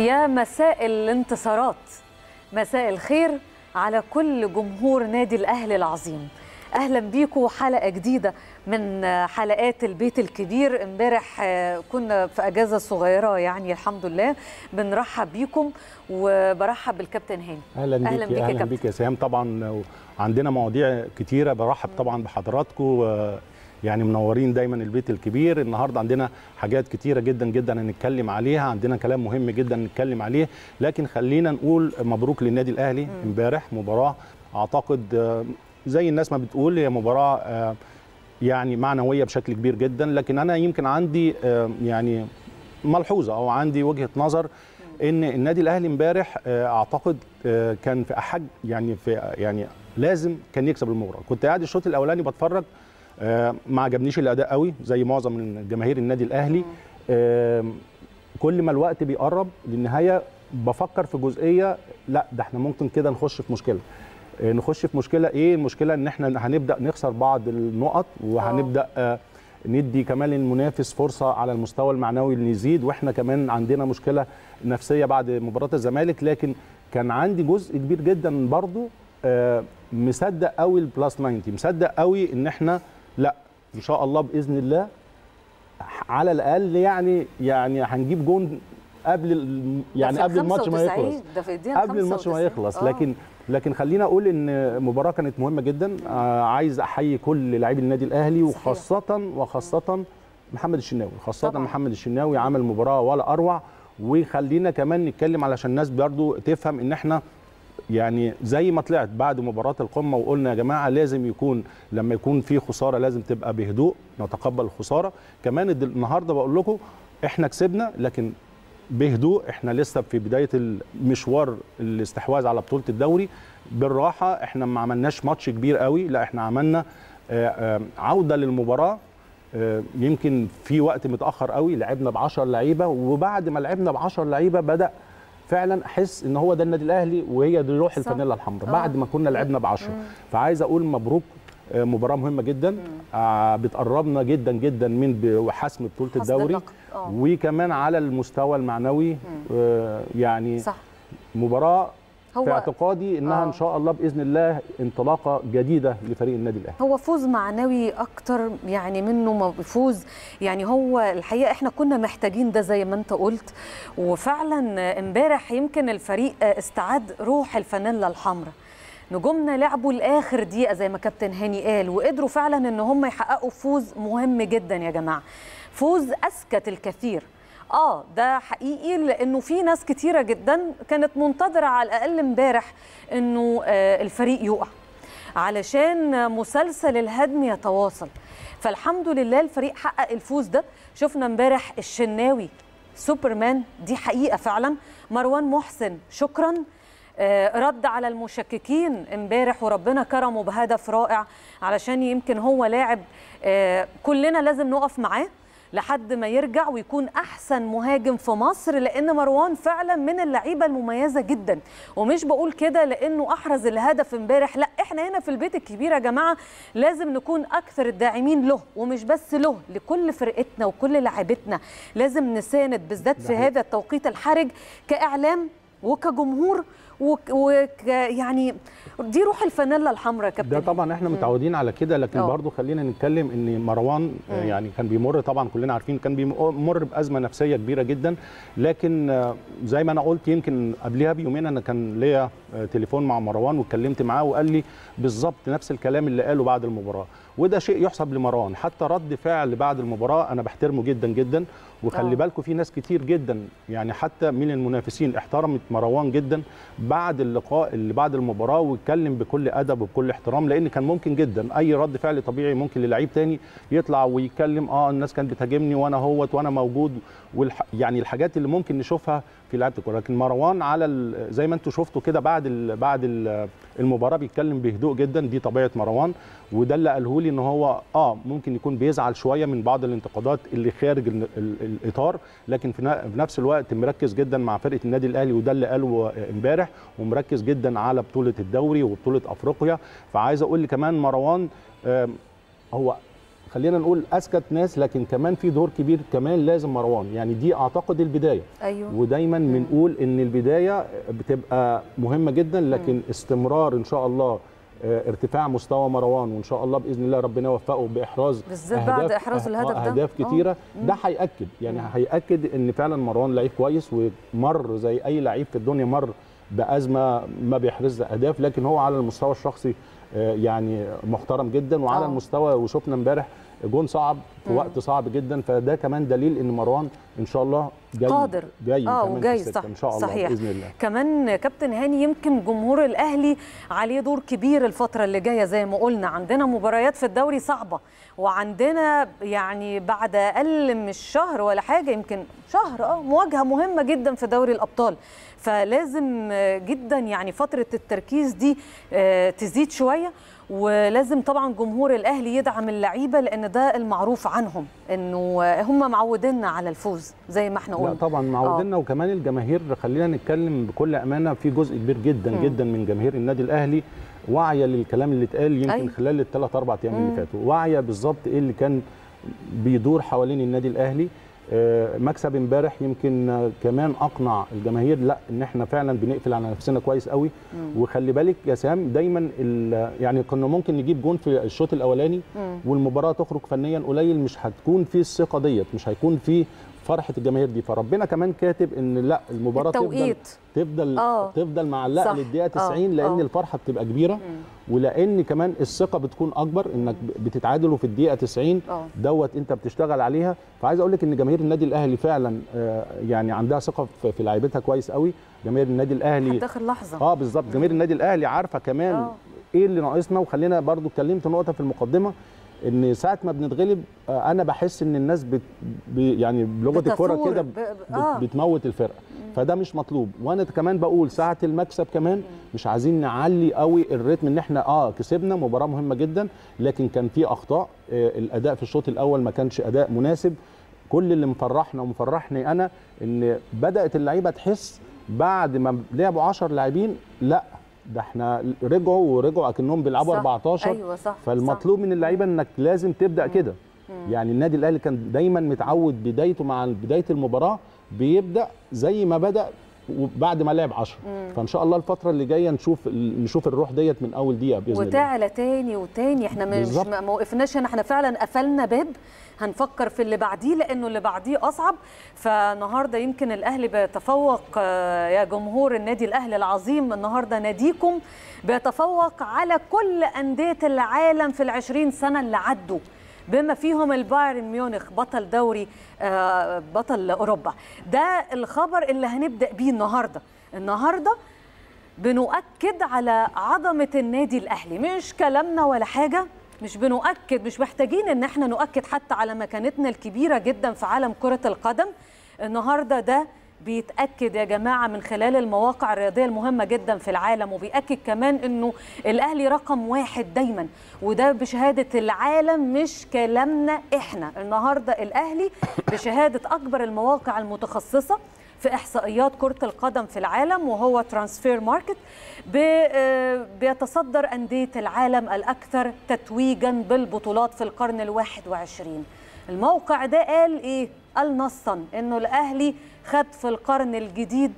يا مساء الانتصارات مساء الخير على كل جمهور نادي الاهلي العظيم اهلا بيكم حلقه جديده من حلقات البيت الكبير امبارح كنا في اجازه صغيره يعني الحمد لله بنرحب بيكم وبرحب بالكابتن هاني اهلا بيك أهلاً بيك يا اهلا كابتن. بيك يا سهام طبعا عندنا مواضيع كتيره برحب طبعا بحضراتكم يعني منورين دايما البيت الكبير النهارده عندنا حاجات كتيره جدا جدا هنتكلم عليها عندنا كلام مهم جدا نتكلم عليه لكن خلينا نقول مبروك للنادي الاهلي امبارح مباراه اعتقد آه، زي الناس ما بتقول هي مباراه آه، يعني معنويه بشكل كبير جدا لكن انا يمكن عندي آه، يعني ملحوظه او عندي وجهه نظر ان النادي الاهلي امبارح آه، اعتقد آه، كان في احج يعني في يعني لازم كان يكسب المباراه كنت قاعد الشوط الاولاني بتفرج آه، ما عجبنيش الاداء قوي زي معظم من جماهير النادي الاهلي آه، كل ما الوقت بيقرب للنهايه بفكر في جزئيه لا ده احنا ممكن كده نخش في مشكله آه، نخش في مشكله ايه المشكله ان احنا هنبدا نخسر بعض النقط وهنبدا آه، ندي كمان للمنافس فرصه على المستوى المعنوي اللي يزيد واحنا كمان عندنا مشكله نفسيه بعد مباراه الزمالك لكن كان عندي جزء كبير جدا برضو آه، مصدق قوي البلاس 90 مصدق قوي ان احنا لا ان شاء الله باذن الله على الاقل يعني يعني هنجيب جون قبل ال- يعني ده في قبل الماتش ما 95 يخلص ده في الدقيقه قبل الماتش ما 95. يخلص آه. لكن لكن خلينا اقول ان مباراه كانت مهمه جدا آه عايز احيي كل لاعبي النادي الاهلي صحيح. وخاصه وخاصه محمد الشناوي خاصه طبعاً. محمد الشناوي عمل مباراه ولا اروع وخلينا كمان نتكلم علشان الناس برضو تفهم ان احنا يعني زي ما طلعت بعد مباراه القمه وقلنا يا جماعه لازم يكون لما يكون في خساره لازم تبقى بهدوء نتقبل الخساره كمان الد- النهارده بقول لكم احنا كسبنا لكن بهدوء احنا لسه في بدايه المشوار الاستحواذ على بطوله الدوري بالراحه احنا ما عملناش ماتش كبير قوي لا احنا عملنا آه، آه، عوده للمباراه آه، يمكن في وقت متاخر قوي لعبنا ب 10 لعيبه وبعد ما لعبنا ب 10 لعيبه بدا فعلا احس ان هو ده النادي الاهلي وهي دي روح صح. الفانيلا الحمراء آه. بعد ما كنا لعبنا ب 10 فعايز اقول مبروك آه، مباراه مهمه جدا آه، بتقربنا جدا جدا من ب- حسم بطوله حسم الدوري اللقب. آه. وكمان على المستوى المعنوي آه، يعني صح مباراه هو في اعتقادي انها آه. ان شاء الله باذن الله انطلاقه جديده لفريق النادي الاهلي هو فوز معنوي اكتر يعني منه ما فوز يعني هو الحقيقه احنا كنا محتاجين ده زي ما انت قلت وفعلا امبارح يمكن الفريق استعاد روح الفانيلا الحمراء نجومنا لعبوا لاخر دقيقه زي ما كابتن هاني قال وقدروا فعلا ان هم يحققوا فوز مهم جدا يا جماعه فوز اسكت الكثير اه ده حقيقي لانه في ناس كتيره جدا كانت منتظره على الاقل امبارح انه آه، الفريق يقع علشان مسلسل الهدم يتواصل فالحمد لله الفريق حقق الفوز ده شفنا امبارح الشناوي سوبرمان دي حقيقه فعلا مروان محسن شكرا آه، رد على المشككين امبارح وربنا كرمه بهدف رائع علشان يمكن هو لاعب آه، كلنا لازم نقف معاه لحد ما يرجع ويكون احسن مهاجم في مصر لان مروان فعلا من اللعيبه المميزه جدا ومش بقول كده لانه احرز الهدف امبارح لا احنا هنا في البيت الكبير يا جماعه لازم نكون اكثر الداعمين له ومش بس له لكل فرقتنا وكل لاعبتنا لازم نساند بالذات في هذا التوقيت الحرج كاعلام وكجمهور وك وك يعني دي روح الفانيلا الحمراء يا كابتن ده طبعا احنا متعودين على كده لكن أه. برضو خلينا نتكلم ان مروان آه، يعني كان بيمر طبعا كلنا عارفين كان بيمر بازمه نفسيه كبيره جدا لكن آه، زي ما انا قلت يمكن قبلها بيومين انا كان ليا آه، تليفون مع مروان واتكلمت معاه وقال لي بالظبط نفس الكلام اللي قاله بعد المباراه وده شيء يحسب لمروان حتى رد فعل بعد المباراه انا بحترمه جدا جدا وخلي أه. بالكم في ناس كتير جدا يعني حتى من المنافسين احترمت مروان جدا بعد اللقاء اللي بعد المباراه واتكلم بكل ادب وبكل احترام لان كان ممكن جدا اي رد فعل طبيعي ممكن للعيب تاني يطلع ويتكلم اه الناس كانت بتهاجمني وانا هوت وانا موجود والح... يعني الحاجات اللي ممكن نشوفها في لعيبه الكوره لكن مروان على ال... زي ما انتم شفتوا كده بعد ال... بعد ال... المباراه بيتكلم بهدوء جدا دي طبيعه مروان وده اللي قاله لي ان هو اه ممكن يكون بيزعل شويه من بعض الانتقادات اللي خارج ال... ال... الاطار لكن في, ن... في نفس الوقت مركز جدا مع فرقه النادي الاهلي وده اللي قاله امبارح ومركز جدا على بطوله الدوري وبطوله افريقيا فعايز اقول لي كمان مروان آم، هو خلينا نقول اسكت ناس لكن كمان في دور كبير كمان لازم مروان يعني دي اعتقد البدايه ايوه ودايما بنقول ان البدايه بتبقى مهمه جدا لكن استمرار ان شاء الله آه، ارتفاع مستوى مروان وان شاء الله باذن الله ربنا يوفقه باحراز بالذات بعد أهداف- إحراز آه، الهدف ده. اهداف آه. كتيره ده هياكد يعني هياكد ان فعلا مروان لعيب كويس ومر زي اي لعيب في الدنيا مر بازمه ما بيحرز اهداف لكن هو على المستوى الشخصي آه، يعني محترم جدا وعلى آه. المستوى وشفنا امبارح جون صعب في وقت صعب جدا فده كمان دليل ان مروان ان شاء الله جاي قادر. جاي اه كمان في وجاي السكة صح ان شاء الله صحيح باذن الله كمان كابتن هاني يمكن جمهور الاهلي عليه دور كبير الفتره اللي جايه زي ما قلنا عندنا مباريات في الدوري صعبه وعندنا يعني بعد اقل من شهر ولا حاجه يمكن شهر اه مواجهه مهمه جدا في دوري الابطال فلازم آه، جدا يعني فتره التركيز دي آه، تزيد شويه ولازم طبعا جمهور الاهلي يدعم اللعيبه لان ده المعروف عنهم انه آه، هم معوديننا على الفوز زي ما احنا لا قلنا طبعا معودينا وكمان الجماهير خلينا نتكلم بكل امانه في جزء كبير جدا مم. جدا من جماهير النادي الاهلي واعيه للكلام اللي اتقال يمكن أيوة. خلال الثلاث اربع ايام مم. اللي فاتوا واعيه بالظبط ايه اللي كان بيدور حوالين النادي الاهلي آه، مكسب امبارح يمكن آه، كمان اقنع الجماهير لا ان احنا فعلا بنقفل على نفسنا كويس قوي وخلي بالك يا سام دايما ال- يعني كنا ممكن نجيب جون في الشوط الاولاني مم. والمباراه تخرج فنيا قليل مش هتكون في الثقه ديت مش هيكون في فرحه الجماهير دي فربنا كمان كاتب ان لا المباراه تفضل التوقيت تفضل آه. تفضل معلقه صح. للدقيقه آه. 90 لان آه. الفرحه بتبقى كبيره ولان كمان الثقه بتكون اكبر انك بتتعادلوا في الدقيقه 90 اه دوت انت بتشتغل عليها فعايز اقول لك ان جماهير النادي الاهلي فعلا آه، يعني عندها ثقه في- في لعيبتها كويس قوي جماهير النادي الاهلي لحد اخر لحظه اه بالظبط جماهير النادي الاهلي عارفه كمان آه. ايه اللي ناقصنا وخلينا برضو اتكلمت نقطه في المقدمه ان ساعه ما بنتغلب آه، انا بحس ان الناس بت بي يعني بلغه الكوره بتثور. كده ب- بت آه. بتموت الفرقه فده مش مطلوب وانا كمان بقول ساعه المكسب كمان مش عايزين نعلي قوي الريتم ان احنا اه كسبنا مباراه مهمه جدا لكن كان في اخطاء آه الاداء في الشوط الاول ما كانش اداء مناسب كل اللي مفرحنا ومفرحني انا ان بدات اللعيبه تحس بعد ما لعبوا 10 لاعبين لا ده احنا رجعوا ورجعوا اكنهم بيلعبوا صح. 14 ايوه صح فالمطلوب من اللعيبه انك لازم تبدا كده يعني النادي الاهلي كان دايما متعود بدايته مع بدايه المباراه بيبدا زي ما بدا وبعد ما لعب 10 فان شاء الله الفتره اللي جايه نشوف نشوف الروح ديت من اول دقيقه باذن الله وتعلى تاني وتاني احنا مش بالظبط. ما ما وقفناش هنا احنا فعلا قفلنا باب هنفكر في اللي بعديه لانه اللي بعديه اصعب فالنهارده يمكن الاهلي بيتفوق آه، يا جمهور النادي الاهلي العظيم النهارده ناديكم بيتفوق على كل انديه العالم في العشرين سنه اللي عدوا بما فيهم البايرن ميونخ بطل دوري آه، بطل اوروبا ده الخبر اللي هنبدا بيه النهارده النهارده بنؤكد على عظمة النادي الأهلي مش كلامنا ولا حاجة مش بنؤكد مش محتاجين ان احنا نؤكد حتى على مكانتنا الكبيرة جدا في عالم كرة القدم النهاردة ده بيتأكد يا جماعة من خلال المواقع الرياضية المهمة جدا في العالم وبيأكد كمان انه الأهلي رقم واحد دايما وده بشهادة العالم مش كلامنا احنا النهاردة الأهلي بشهادة أكبر المواقع المتخصصة في احصائيات كره القدم في العالم وهو ترانسفير ماركت بي- آه، بيتصدر انديه العالم الاكثر تتويجا بالبطولات في القرن الواحد وعشرين الموقع ده قال ايه قال نصا انه الاهلي خد في القرن الجديد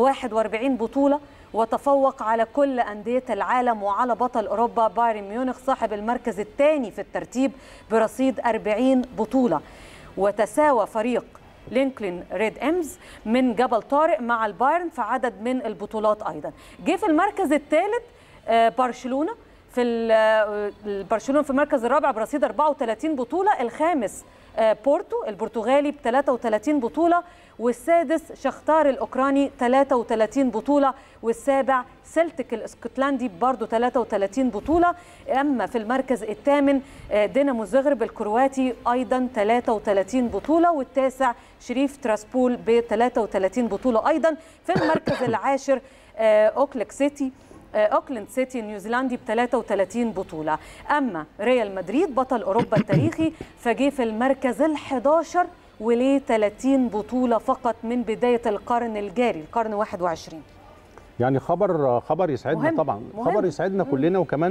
41 بطوله وتفوق على كل أندية العالم وعلى بطل أوروبا بايرن ميونخ صاحب المركز الثاني في الترتيب برصيد 40 بطولة وتساوى فريق لينكلين ريد امز من جبل طارق مع البايرن في عدد من البطولات ايضا جه في المركز الثالث آه، برشلونه في ال- آه، برشلونه في المركز الرابع برصيد 34 بطوله الخامس آه، بورتو البرتغالي ب 33 بطوله والسادس شختار الاوكراني 33 بطوله والسابع سلتك الاسكتلندي برضه 33 بطوله اما في المركز الثامن آه، دينامو زغرب الكرواتي ايضا 33 بطوله والتاسع شريف تراسبول ب 33 بطوله ايضا في المركز العاشر آه، اوكليك سيتي آه، اوكلاند سيتي النيوزيلندي ب 33 بطوله اما ريال مدريد بطل اوروبا التاريخي فجه في المركز ال11 وليه 30 بطوله فقط من بدايه القرن الجاري القرن 21 يعني خبر خبر يسعدنا مهم، طبعا مهم. خبر يسعدنا كلنا وكمان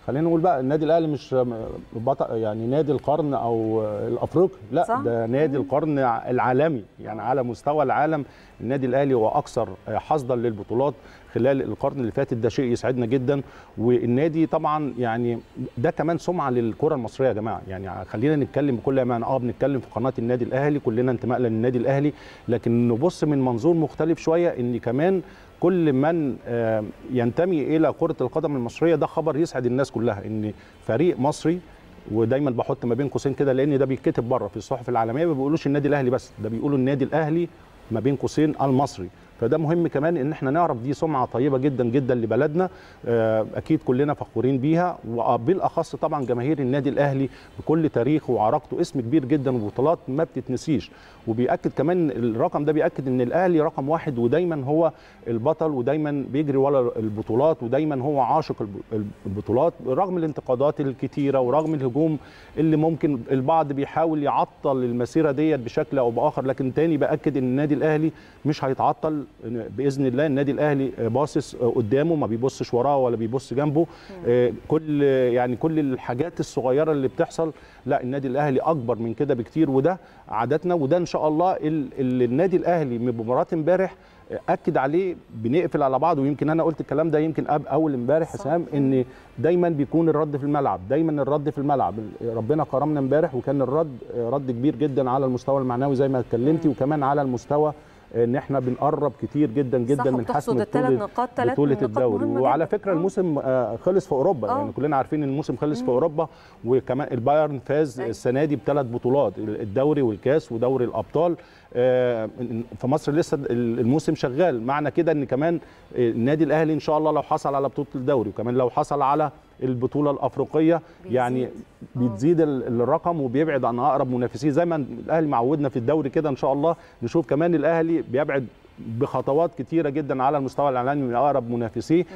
خلينا نقول بقى النادي الاهلي مش بطل يعني نادي القرن او الافريقي لا صح؟ ده نادي القرن العالمي يعني على مستوى العالم النادي الاهلي هو اكثر حظا للبطولات خلال القرن اللي فاتت ده شيء يسعدنا جدا والنادي طبعا يعني ده كمان سمعه للكره المصريه يا جماعه يعني خلينا نتكلم بكل امانه اه بنتكلم في قناه النادي الاهلي كلنا انتماء للنادي الاهلي لكن نبص من منظور مختلف شويه ان كمان كل من آه، ينتمي الى كره القدم المصريه ده خبر يسعد الناس كلها ان فريق مصري ودايما بحط ما بين قوسين كده لان ده بيتكتب بره في الصحف العالميه ما بيقولوش النادي الاهلي بس ده بيقولوا النادي الاهلي ما بين قوسين المصري فده مهم كمان ان احنا نعرف دي سمعه طيبه جدا جدا لبلدنا آه، اكيد كلنا فخورين بيها وبالاخص طبعا جماهير النادي الاهلي بكل تاريخه وعراقته اسم كبير جدا وبطولات ما بتتنسيش وبياكد كمان الرقم ده بياكد ان الاهلي رقم واحد ودايما هو البطل ودايما بيجري ورا البطولات ودايما هو عاشق الب- البطولات رغم الانتقادات الكتيره ورغم الهجوم اللي ممكن البعض بيحاول يعطل المسيره ديت بشكل او باخر لكن تاني باكد ان النادي الاهلي مش هيتعطل باذن الله النادي الاهلي باصص قدامه ما بيبصش وراه ولا بيبص جنبه آه، كل يعني كل الحاجات الصغيره اللي بتحصل لا النادي الاهلي اكبر من كده بكتير وده عاداتنا وده ان شاء الله ال- ال- النادي الاهلي من مباراه امبارح اكد عليه بنقفل على بعض ويمكن انا قلت الكلام ده يمكن أب اول امبارح صح. حسام ان دايما بيكون الرد في الملعب دايما الرد في الملعب ربنا كرمنا امبارح وكان الرد رد كبير جدا على المستوى المعنوي زي ما اتكلمتي وكمان على المستوى ان احنا بنقرب كتير جدا جدا صح، من وبتحصد حسم الثلاث بطوله نقاط ثلاث بطوله نقاط الدوري مهمة وعلى جداً. فكره آه. الموسم آه، خلص في اوروبا آه. يعني كلنا عارفين ان الموسم خلص في اوروبا وكمان البايرن فاز أيوة. السنه دي بثلاث بطولات الدوري والكاس ودوري الابطال آه، في مصر لسه الموسم شغال معنى كده ان كمان النادي الاهلي ان شاء الله لو حصل على بطوله الدوري وكمان لو حصل على البطوله الافريقيه بيزيد. يعني آه. بتزيد ال- الرقم وبيبعد عن اقرب منافسيه زي ما الاهلي معودنا في الدوري كده ان شاء الله نشوف كمان الاهلي بيبعد بخطوات كتيره جدا على المستوى الاعلامي من اقرب منافسيه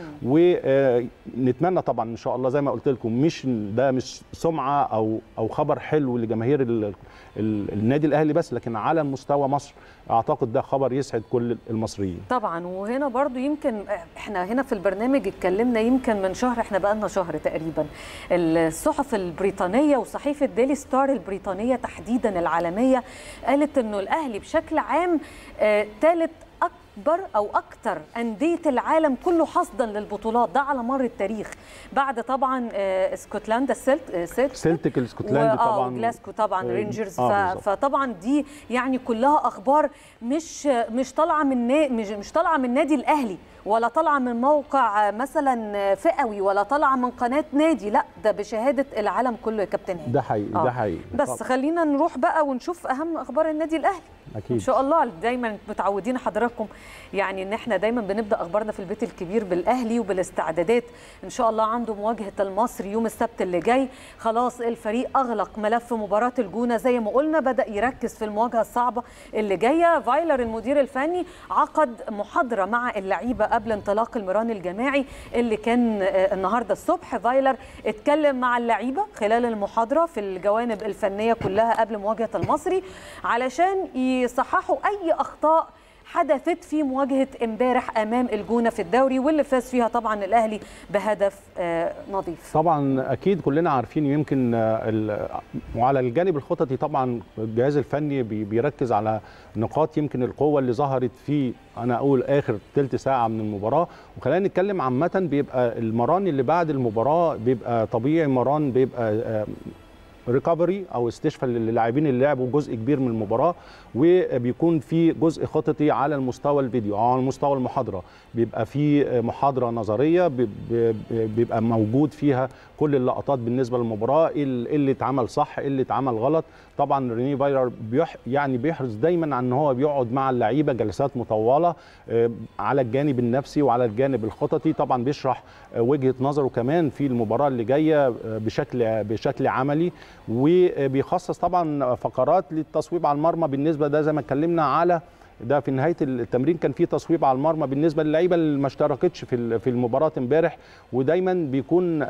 ونتمنى طبعا ان شاء الله زي ما قلت لكم مش ده مش سمعه او او خبر حلو لجماهير ال- ال- النادي الاهلي بس لكن على مستوى مصر اعتقد ده خبر يسعد كل المصريين طبعا وهنا برضو يمكن احنا هنا في البرنامج اتكلمنا يمكن من شهر احنا بقالنا شهر تقريبا الصحف البريطانيه وصحيفه ديلي ستار البريطانيه تحديدا العالميه قالت انه الاهلي بشكل عام ثالث اكبر او اكثر انديه العالم كله حصدا للبطولات ده على مر التاريخ بعد طبعا آه، اسكتلندا السلت آه، سلت سلتك الاسكتلندي و- آه، طبعا وجلاسكو طبعا آه، رينجرز آه، ف... بالظبط. فطبعا دي يعني كلها اخبار مش مش طالعه من نا... مش مش طالعه من نادي الاهلي ولا طالعه من موقع مثلا فئوي ولا طالعه من قناه نادي لا ده بشهاده العالم كله يا كابتن هاني ده حقيقي آه. ده حقيقي بس طب- خلينا نروح بقى ونشوف اهم اخبار النادي الاهلي ان اكيد شاء الله دايما متعودين حضراتكم يعني ان احنا دايما بنبدا اخبارنا في البيت الكبير بالاهلي وبالاستعدادات ان شاء الله عنده مواجهه المصري يوم السبت اللي جاي خلاص الفريق اغلق ملف مباراه الجونه زي ما قلنا بدا يركز في المواجهه الصعبه اللي جايه فايلر المدير الفني عقد محاضره مع اللعيبه قبل انطلاق المران الجماعي اللي كان آه، النهارده الصبح فايلر اتكلم مع اللعيبه خلال المحاضره في الجوانب الفنيه كلها قبل مواجهه المصري علشان يصححوا اي اخطاء حدثت في مواجهه امبارح امام الجونه في الدوري واللي فاز فيها طبعا الاهلي بهدف آه، نظيف طبعا اكيد كلنا عارفين يمكن آه، ال- وعلى الجانب الخططي طبعا الجهاز الفني بي- بيركز على نقاط يمكن القوه اللي ظهرت في انا اقول اخر ثلث ساعه من المباراه وخلينا نتكلم عامه بيبقى المران اللي بعد المباراه بيبقى طبيعي مران بيبقى آه، ريكفري او استشفاء للاعبين اللي لعبوا جزء كبير من المباراه وبيكون في جزء خططي على المستوى الفيديو او على مستوى المحاضره بيبقى في محاضره نظريه بي- بي- بيبقى موجود فيها كل اللقطات بالنسبه للمباراه ايه ال- إيه اللي اتعمل صح ايه اللي اتعمل غلط طبعا ريني فايلر بيح يعني بيحرص دايما عن ان هو بيقعد مع اللعيبه جلسات مطوله آه، على الجانب النفسي وعلى الجانب الخططي طبعا بيشرح آه، وجهه نظره كمان في المباراه اللي جايه آه، بشكل بشكل عملي وبيخصص طبعا فقرات للتصويب على المرمى بالنسبه ده زي ما اتكلمنا على ده في نهايه التمرين كان في تصويب على المرمى بالنسبه للعيبه اللي ما اشتركتش في في المباراه امبارح ودايما بيكون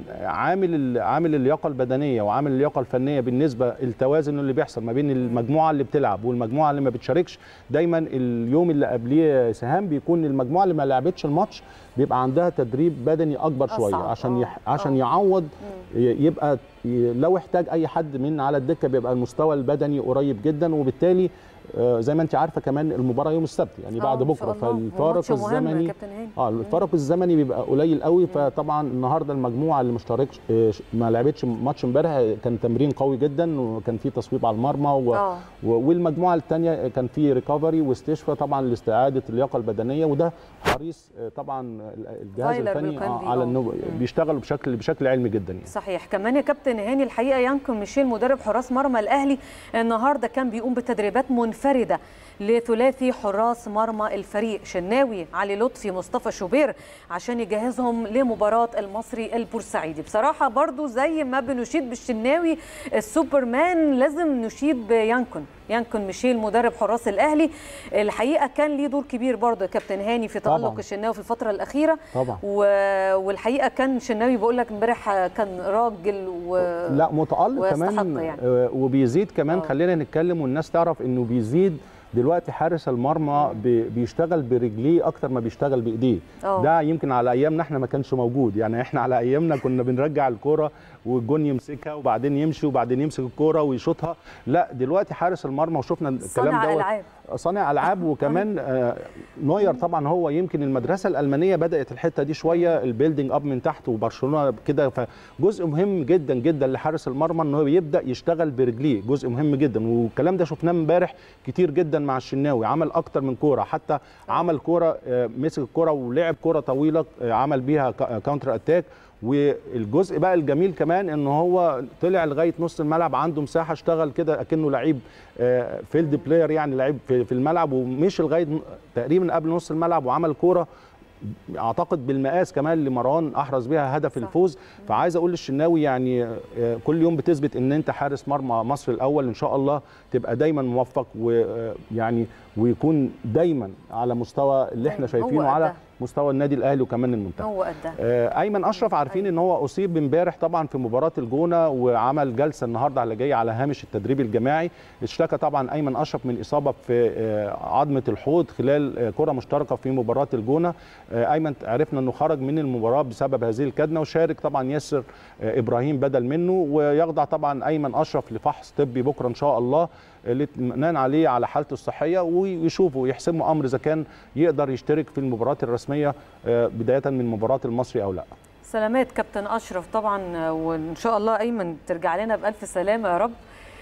عامل عامل اللياقه البدنيه وعامل اللياقه الفنيه بالنسبه التوازن اللي بيحصل ما بين المجموعه اللي بتلعب والمجموعه اللي ما بتشاركش دايما اليوم اللي قبليه سهام بيكون المجموعه اللي ما لعبتش الماتش بيبقى عندها تدريب بدني اكبر شويه أصعب. عشان آه. يح... عشان آه. يعوض يبقى لو احتاج اي حد من على الدكه بيبقى المستوى البدني قريب جدا وبالتالي آه، زي ما انت عارفه كمان المباراه يوم السبت يعني آه، بعد إن شاء بكره الله. فالفارق وماتش مهم يا الزمني كابتن هاني. اه الفرق الزمني بيبقى قليل قوي فطبعا النهارده المجموعه اللي مشتركش آه، ما لعبتش ماتش امبارح كان تمرين قوي جدا وكان في تصويب على المرمى و... آه. و- والمجموعه الثانيه كان في ريكفري واستشفاء طبعا لاستعاده اللياقه البدنيه وده حريص آه، طبعا الجهاز فايلر الفني بيكون آه، بيه، على آه. انه مم. بيشتغلوا بشكل بشكل علمي جدا يعني صحيح كمان يا كابتن هاني الحقيقه يانكو ميشيل مدرب حراس مرمى الاهلي النهارده كان بيقوم بتدريبات منفرده لثلاثي حراس مرمى الفريق شناوي علي لطفي مصطفى شوبير عشان يجهزهم لمباراه المصري البورسعيدي بصراحه برضو زي ما بنشيد بالشناوي السوبرمان لازم نشيد بيانكون يانكون ميشيل مدرب حراس الاهلي الحقيقه كان ليه دور كبير برضو يا كابتن هاني في تالق طبعاً. الشناوي في الفتره الاخيره طبعا و... والحقيقه كان شناوي بقول لك امبارح كان راجل و... لا متألق ويستحق كمان يعني. آه، وبيزيد كمان آه. خلينا نتكلم والناس تعرف انه بيزيد دلوقتي حارس المرمى بي- بيشتغل برجليه اكتر ما بيشتغل بايديه آه. ده يمكن على ايامنا احنا ما كانش موجود يعني احنا على ايامنا كنا بنرجع الكوره والجون يمسكها وبعدين يمشي وبعدين يمسك الكوره ويشوطها لا دلوقتي حارس المرمى وشفنا الكلام صانع دوت ألعاب. صانع العاب وكمان آه، نوير طبعا هو يمكن المدرسه الالمانيه بدات الحته دي شويه البيلدينج اب من تحت وبرشلونه كده فجزء مهم جدا جدا لحارس المرمى ان هو يبدا يشتغل برجليه جزء مهم جدا والكلام ده شفناه امبارح كتير جدا مع الشناوي عمل اكتر من كوره حتى عمل كوره آه، مسك الكوره ولعب كوره طويله آه، عمل بيها كا- كاونتر اتاك والجزء بقى الجميل كمان ان هو طلع لغايه نص الملعب عنده مساحه اشتغل كده اكنه لعيب آه، فيلد بلاير يعني لعيب في في الملعب ومشي لغايه ن- تقريبا قبل نص الملعب وعمل كوره اعتقد بالمقاس كمان لمروان احرز بيها هدف صح. الفوز فعايز اقول للشناوي يعني آه، كل يوم بتثبت ان انت حارس مرمى مصر الاول ان شاء الله تبقى دايما موفق ويعني ويكون دايما على مستوى اللي احنا أيوة، هو شايفينه على قدها. مستوى النادي الاهلي وكمان المنتخب هو قدها آه، ايمن اشرف عارفين ان هو اصيب امبارح طبعا في مباراه الجونه وعمل جلسه النهارده على جاي على هامش التدريب الجماعي اشتكى طبعا ايمن اشرف من اصابه في آه، عظمه الحوض خلال آه، كره مشتركه في مباراه الجونه آه، ايمن عرفنا انه خرج من المباراه بسبب هذه الكدنه وشارك طبعا ياسر آه، ابراهيم بدل منه ويخضع طبعا ايمن اشرف لفحص طبي بكره ان شاء الله آه، للاطمئنان عليه على حالته الصحيه ويشوفوا يحسموا امر اذا كان يقدر يشترك في المباراه الرسميه آه، بدايه من مباراه المصري او لا سلامات كابتن اشرف طبعا وان شاء الله ايمن ترجع لنا بالف سلامه يا رب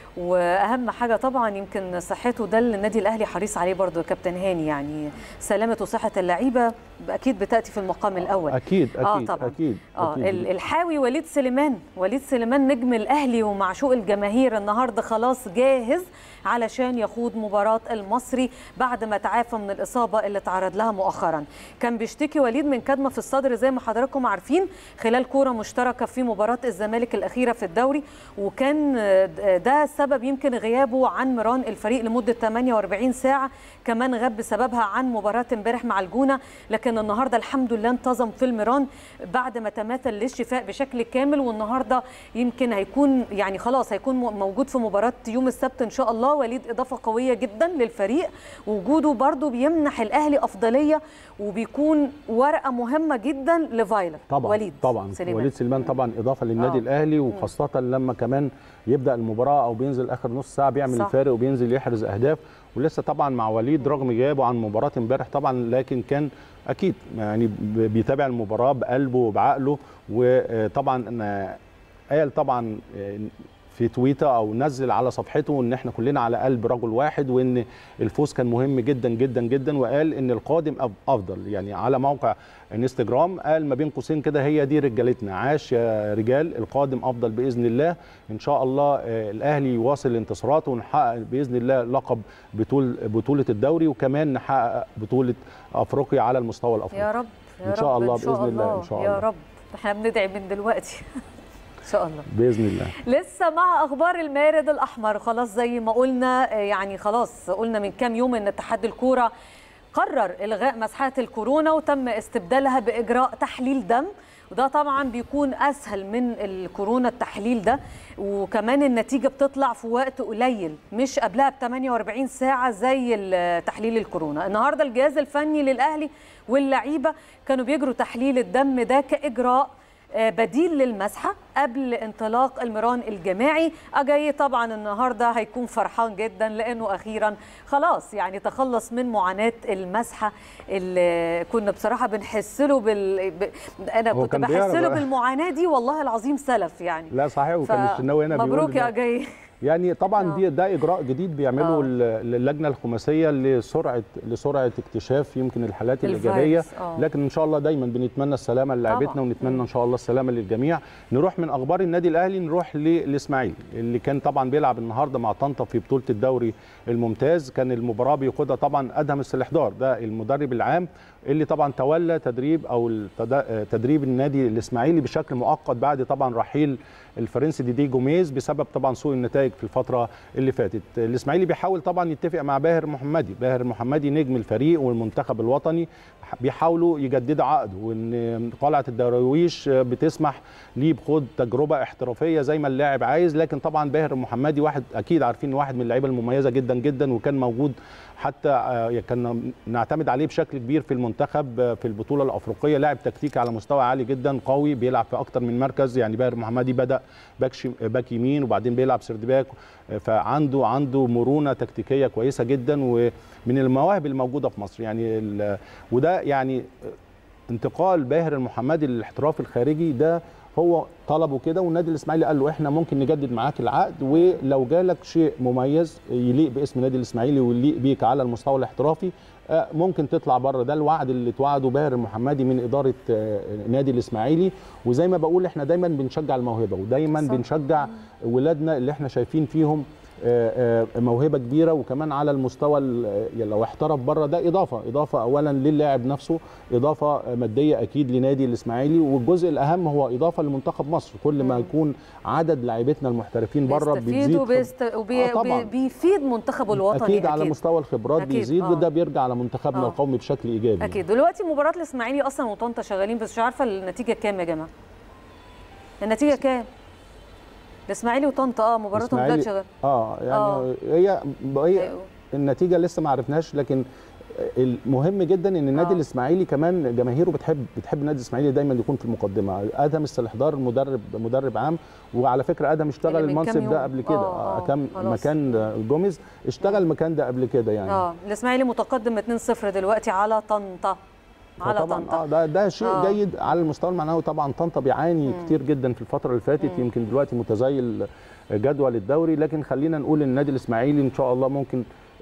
واهم حاجه طبعا يمكن صحته ده اللي النادي الاهلي حريص عليه برضو يا كابتن هاني يعني سلامه وصحه اللعيبه اكيد بتاتي في المقام الاول اكيد اكيد آه طبعاً. اكيد, اه أكيد. ال- الحاوي وليد سليمان وليد سليمان نجم الاهلي ومعشوق الجماهير النهارده خلاص جاهز علشان يخوض مباراه المصري بعد ما تعافى من الاصابه اللي تعرض لها مؤخرا كان بيشتكي وليد من كدمه في الصدر زي ما حضراتكم عارفين خلال كوره مشتركه في مباراه الزمالك الاخيره في الدوري وكان آه، ده سبب يمكن غيابه عن مران الفريق لمده 48 ساعه كمان غاب بسببها عن مباراه امبارح مع الجونه لكن النهارده الحمد لله انتظم في الميران بعد ما تماثل للشفاء بشكل كامل والنهارده يمكن هيكون يعني خلاص هيكون م- موجود في مباراه يوم السبت ان شاء الله وليد اضافه قويه جدا للفريق وجوده برده بيمنح الاهلي افضليه وبيكون ورقه مهمه جدا لفايلر طبعا وليد طبعا سليمان. وليد سليمان طبعا اضافه للنادي آه. الاهلي وخاصه لما كمان يبدا المباراه او بينزل اخر نص ساعه بيعمل صح. الفارق وبينزل يحرز اهداف ولسه طبعا مع وليد رغم غيابه عن مباراه امبارح طبعا لكن كان اكيد يعني ب- بيتابع المباراه بقلبه وبعقله وطبعا آه، قال طبعا آه، في تويتر او نزل على صفحته ان احنا كلنا على قلب رجل واحد وان الفوز كان مهم جدا جدا جدا وقال ان القادم أف- افضل يعني على موقع انستجرام قال ما بين قوسين كده هي دي رجالتنا عاش يا رجال القادم افضل باذن الله ان شاء الله آه، الاهلي يواصل انتصاراته ونحقق باذن الله لقب بطول بطوله الدوري وكمان نحقق بطوله افريقيا على المستوى الافريقي يا رب يا إن شاء رب الله إن شاء بإذن الله، الله إن شاء يا الله. رب احنا بندعي من دلوقتي شاء الله باذن الله لسه مع اخبار المارد الاحمر خلاص زي ما قلنا يعني خلاص قلنا من كام يوم ان اتحاد الكوره قرر الغاء مسحات الكورونا وتم استبدالها باجراء تحليل دم وده طبعا بيكون اسهل من الكورونا التحليل ده وكمان النتيجه بتطلع في وقت قليل مش قبلها ب 48 ساعه زي تحليل الكورونا النهارده الجهاز الفني للاهلي واللعيبه كانوا بيجروا تحليل الدم ده كاجراء بديل للمسحه قبل انطلاق المران الجماعي اجاي طبعا النهارده هيكون فرحان جدا لانه اخيرا خلاص يعني تخلص من معاناه المسحه اللي كنا بصراحه بنحس له بال ب... انا كنت بحس له بالمعاناه دي والله العظيم سلف يعني لا صحيح وكان الشناوي هنا مبروك يا اجاي يعني طبعا دي ده اجراء جديد بيعمله اللجنه الخماسيه لسرعه لسرعه اكتشاف يمكن الحالات الايجابيه لكن ان شاء الله دايما بنتمنى السلامه للاعبتنا ونتمنى ان شاء الله السلامه للجميع نروح من اخبار النادي الاهلي نروح للاسماعيلي اللي كان طبعا بيلعب النهارده مع طنطا في بطوله الدوري الممتاز كان المباراه بيقودها طبعا ادهم السلحدار ده المدرب العام اللي طبعا تولى تدريب او تدريب النادي الاسماعيلي بشكل مؤقت بعد طبعا رحيل الفرنسي ديدي جوميز بسبب طبعا سوء النتائج في الفتره اللي فاتت الاسماعيلي بيحاول طبعا يتفق مع باهر محمدي باهر محمدي نجم الفريق والمنتخب الوطني بيحاولوا يجددوا عقده وان قلعه الدراويش بتسمح ليه بخوض تجربه احترافيه زي ما اللاعب عايز لكن طبعا باهر محمدي واحد اكيد عارفين واحد من اللعيبه المميزه جدا جدا وكان موجود حتى كان نعتمد عليه بشكل كبير في المنتخب في البطوله الافريقيه لاعب تكتيكي على مستوى عالي جدا قوي بيلعب في اكتر من مركز يعني باهر محمدي بدا باك باك يمين وبعدين بيلعب سيرد باك فعنده عنده مرونه تكتيكيه كويسه جدا ومن المواهب الموجوده في مصر يعني وده يعني انتقال باهر المحمدي للاحتراف الخارجي ده هو طلبه كده والنادي الاسماعيلي قال له احنا ممكن نجدد معاك العقد ولو جالك شيء مميز يليق باسم النادي الاسماعيلي ويليق بيك على المستوى الاحترافي ممكن تطلع بره ده الوعد اللي اتوعده باهر المحمدي من اداره نادي الاسماعيلي وزي ما بقول احنا دايما بنشجع الموهبه ودايما صح. بنشجع ولادنا اللي احنا شايفين فيهم موهبه كبيره وكمان على المستوى لو احترف بره ده اضافه اضافه اولا للاعب نفسه اضافه ماديه اكيد لنادي الاسماعيلي والجزء الاهم هو اضافه لمنتخب مصر كل ما يكون عدد لاعبتنا المحترفين بره بيزيد وبيست... وبي... آه بيفيد منتخبه الوطني اكيد, أكيد على مستوى الخبرات أكيد بيزيد آه. وده بيرجع على منتخبنا آه. القومي بشكل ايجابي اكيد دلوقتي مباراه الاسماعيلي اصلا وطنطا شغالين بس مش عارفه النتيجه كام يا جماعه النتيجه كام الاسماعيلي وطنطا اه مباراتهم دلوقتي شغال اه يعني آه. هي هي النتيجه لسه ما عرفناش لكن المهم جدا ان النادي آه. الاسماعيلي كمان جماهيره بتحب بتحب النادي الاسماعيلي دايما يكون في المقدمه ادهم السلحدار مدرب مدرب عام وعلى فكره ادهم اشتغل المنصب ده قبل كده آه كان مكان جوميز اشتغل المكان ده قبل كده يعني اه الاسماعيلي متقدم 2-0 دلوقتي على طنطا على طنطا اه ده ده شيء آه. جيد على المستوى المعنوي طبعا طنطا بيعاني مم. كتير جدا في الفتره اللي فاتت مم. يمكن دلوقتي متزايل جدول الدوري لكن خلينا نقول ان النادي الاسماعيلي ان شاء الله ممكن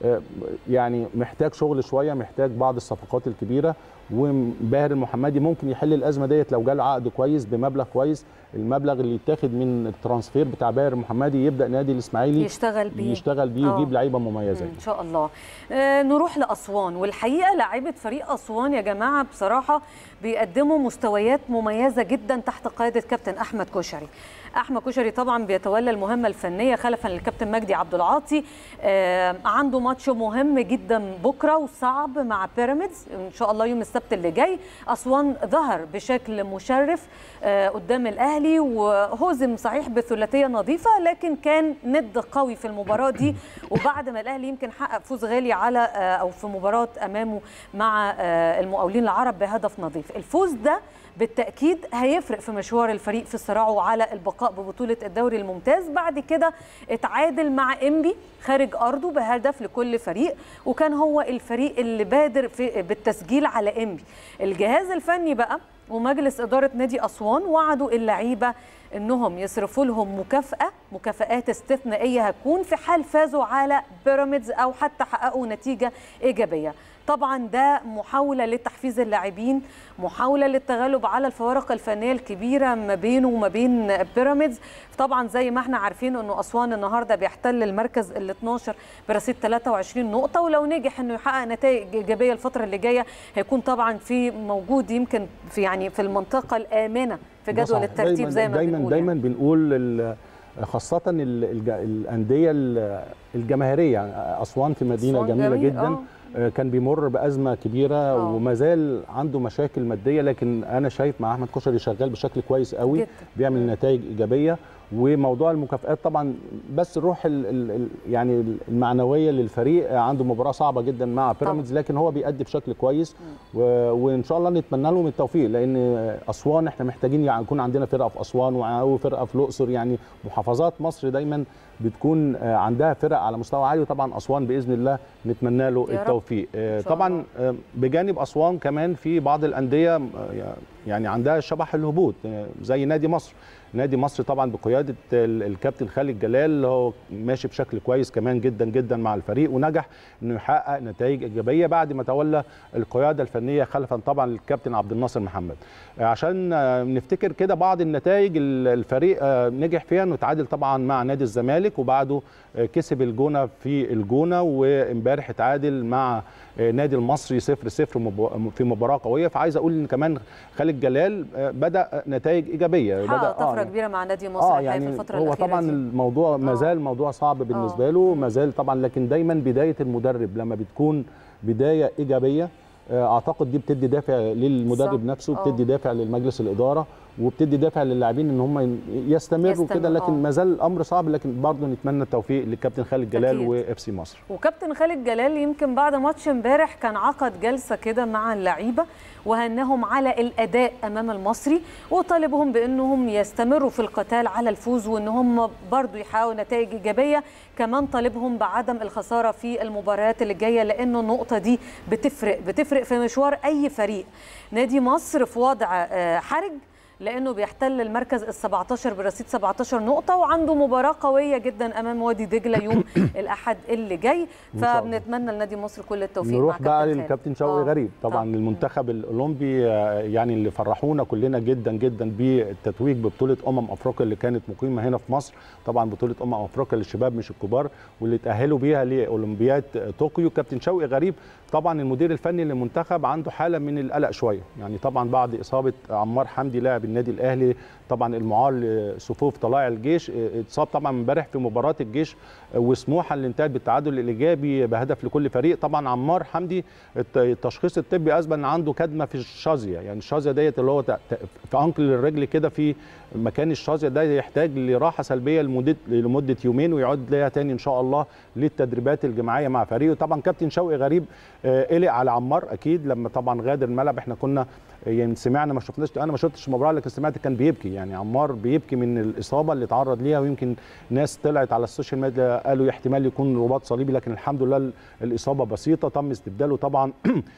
يعني محتاج شغل شويه محتاج بعض الصفقات الكبيره وباهر المحمدي ممكن يحل الازمه ديت لو جاله عقد كويس بمبلغ كويس المبلغ اللي يتاخد من الترانسفير بتاع باهر المحمدي يبدا نادي الاسماعيلي يشتغل بيه يشتغل بيه ويجيب لعيبه مميزه ان شاء الله آه نروح لاسوان والحقيقه لعيبه فريق اسوان يا جماعه بصراحه بيقدموا مستويات مميزه جدا تحت قياده كابتن احمد كشري احمد كشري طبعا بيتولى المهمه الفنيه خلفا للكابتن مجدي عبد العاطي آه عنده ماتش مهم جدا بكره وصعب مع بيراميدز ان شاء الله يوم السبت اللي جاي اسوان ظهر بشكل مشرف آه قدام الاهلي وهزم صحيح بثلاثيه نظيفه لكن كان ند قوي في المباراه دي وبعد ما الاهلي يمكن حقق فوز غالي على آه او في مباراه امامه مع آه المقاولين العرب بهدف نظيف الفوز ده بالتاكيد هيفرق في مشوار الفريق في صراعه على البقاء ببطوله الدوري الممتاز بعد كده اتعادل مع انبي خارج ارضه بهدف لكل فريق وكان هو الفريق اللي بادر في بالتسجيل على انبي الجهاز الفني بقى ومجلس اداره نادي اسوان وعدوا اللعيبه انهم يصرفوا لهم مكافاه مكافآت استثنائيه هتكون في حال فازوا على بيراميدز او حتى حققوا نتيجه ايجابيه طبعا ده محاولة لتحفيز اللاعبين محاولة للتغلب على الفوارق الفنية الكبيرة ما بينه وما بين بيراميدز طبعا زي ما احنا عارفين انه اسوان النهارده بيحتل المركز ال 12 برصيد 23 نقطة ولو نجح انه يحقق نتائج ايجابية الفترة اللي جاية هيكون طبعا في موجود يمكن في يعني في المنطقة الآمنة في جدول الترتيب زي ما دايما بنقول دايما يعني. بنقول خاصة الأندية الجماهيرية أسوان في مدينة أسوان جميلة جميل، جدا آه. كان بيمر بأزمة كبيرة آه. وما زال عنده مشاكل مادية لكن أنا شايف مع أحمد كشري شغال بشكل كويس قوي جدا. بيعمل نتائج إيجابية وموضوع المكافآت طبعا بس الروح ال ال ال يعني المعنوية للفريق عنده مباراة صعبة جدا مع بيراميدز لكن هو بيأدي بشكل كويس و وإن شاء الله نتمنى لهم التوفيق لأن أسوان احنا محتاجين يعني يكون عندنا فرقة في أسوان وفرقة في الأقصر يعني محافظات مصر دايما بتكون عندها فرق على مستوى عالي وطبعا اسوان باذن الله نتمنى له يا رب. التوفيق إن شاء طبعا بجانب اسوان كمان في بعض الانديه يعني عندها شبح الهبوط زي نادي مصر نادي مصر طبعا بقياده الكابتن خالد جلال هو ماشي بشكل كويس كمان جدا جدا مع الفريق ونجح انه يحقق نتائج ايجابيه بعد ما تولى القياده الفنيه خلفا طبعا للكابتن عبد الناصر محمد عشان نفتكر كده بعض النتائج الفريق نجح فيها انه تعادل طبعا مع نادي الزمالك وبعده كسب الجونه في الجونه وامبارح اتعادل مع نادي المصري 0 0 في مباراه قويه فعايز اقول ان كمان خالد جلال بدا نتائج ايجابيه بدا حقق طفره كبيره مع نادي مصر آه يعني في الفتره هو الاخيره طبعا دي. الموضوع ما زال موضوع صعب بالنسبه له ما زال طبعا لكن دايما بدايه المدرب لما بتكون بدايه ايجابيه اعتقد دي بتدي دافع للمدرب صح. نفسه آه. بتدي دافع للمجلس الاداره وبتدي دافع للاعبين ان هم يستمروا يستمر- كده لكن آه. ما زال الامر صعب لكن برضه نتمنى التوفيق للكابتن خالد جلال أكيد. واف سي مصر وكابتن خالد جلال يمكن بعد ماتش امبارح كان عقد جلسه كده مع اللعيبه وهنهم على الاداء امام المصري وطالبهم بانهم يستمروا في القتال على الفوز وان هم برضو يحققوا نتائج ايجابيه كمان طالبهم بعدم الخساره في المباريات اللي جايه لانه النقطه دي بتفرق بتفرق في مشوار اي فريق نادي مصر في وضع آه، حرج لانه بيحتل المركز ال 17 برصيد 17 نقطه وعنده مباراه قويه جدا امام وادي دجله يوم الاحد اللي جاي إن شاء الله. فبنتمنى لنادي مصر كل التوفيق نروح مع بقى كابتن خالد. للكابتن شوقي آه. غريب طبعا آه. المنتخب الاولمبي آه، يعني اللي فرحونا كلنا جدا جدا بالتتويج ببطوله امم افريقيا اللي كانت مقيمه هنا في مصر طبعا بطوله امم افريقيا للشباب مش الكبار واللي تاهلوا بيها لاولمبياد طوكيو كابتن شوقي غريب طبعا المدير الفني للمنتخب عنده حاله من القلق شويه يعني طبعا بعد اصابه عمار حمدي لاعب النادي الاهلي طبعا المعار لصفوف طلائع الجيش اتصاب طبعا امبارح في مباراه الجيش وسموحه اللي انتهت بالتعادل الايجابي بهدف لكل فريق طبعا عمار حمدي الت- التشخيص الطبي اثبت ان عنده كدمه في الشظيه يعني الشظيه ديت اللي هو ت- ت- في انقل الرجل كده في مكان الشظيه ده يحتاج لراحه سلبيه لمده لمده يومين ويعود ليها تاني ان شاء الله للتدريبات الجماعيه مع فريقه طبعا كابتن شوقي غريب آه، قلق على عمار اكيد لما طبعا غادر الملعب احنا كنا يعني سمعنا ما شفناش انا ما شفتش المباراه لكن سمعت كان بيبكي يعني عمار بيبكي من الاصابه اللي اتعرض ليها ويمكن ناس طلعت على السوشيال ميديا قالوا احتمال يكون رباط صليبي لكن الحمد لله ال- الاصابه بسيطه تم استبداله طبعا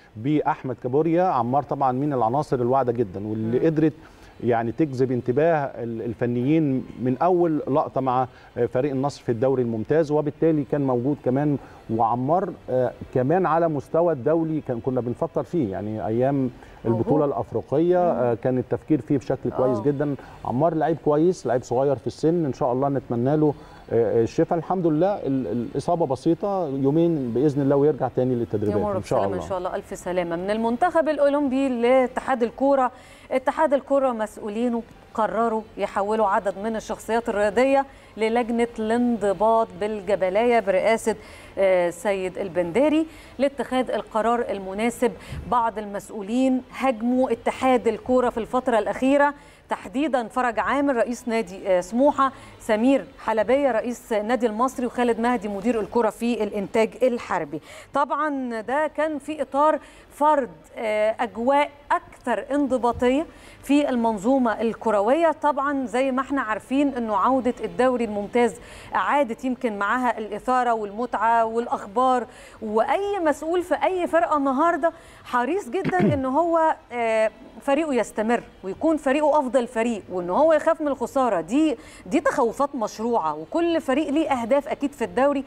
باحمد كابوريا عمار طبعا من العناصر الواعده جدا واللي قدرت يعني تجذب انتباه ال- الفنيين من اول لقطه مع فريق النصر في الدوري الممتاز وبالتالي كان موجود كمان وعمار آه، كمان على مستوى الدولي كان كنا بنفكر فيه يعني ايام البطوله الافريقيه آه، كان التفكير فيه بشكل كويس آه. جدا عمار لعيب كويس لعيب صغير في السن ان شاء الله نتمنى له آه، الشفاء الحمد لله ال- الاصابه بسيطه يومين باذن الله ويرجع تاني للتدريبات يمر ان شاء بسلامة الله ان شاء الله الف سلامه من المنتخب الاولمبي لاتحاد الكوره اتحاد الكوره مسؤولينه قرروا يحولوا عدد من الشخصيات الرياضيه للجنه الانضباط بالجبلايه برئاسه آه، سيد البنداري لاتخاذ القرار المناسب بعض المسؤولين هاجموا اتحاد الكوره في الفتره الاخيره تحديدا فرج عامر رئيس نادي آه، سموحه سمير حلبيه رئيس النادي المصري وخالد مهدي مدير الكره في الانتاج الحربي طبعا ده كان في اطار فرض آه، اجواء اكثر انضباطيه في المنظومه الكرويه طبعا زي ما احنا عارفين انه عوده الدوري الممتاز اعادت يمكن معاها الاثاره والمتعه والاخبار واي مسؤول في اي فرقه النهارده حريص جدا ان هو آه، فريقه يستمر ويكون فريقه افضل افضل فريق وان هو يخاف من الخساره دي دي تخوفات مشروعه وكل فريق ليه اهداف اكيد في الدوري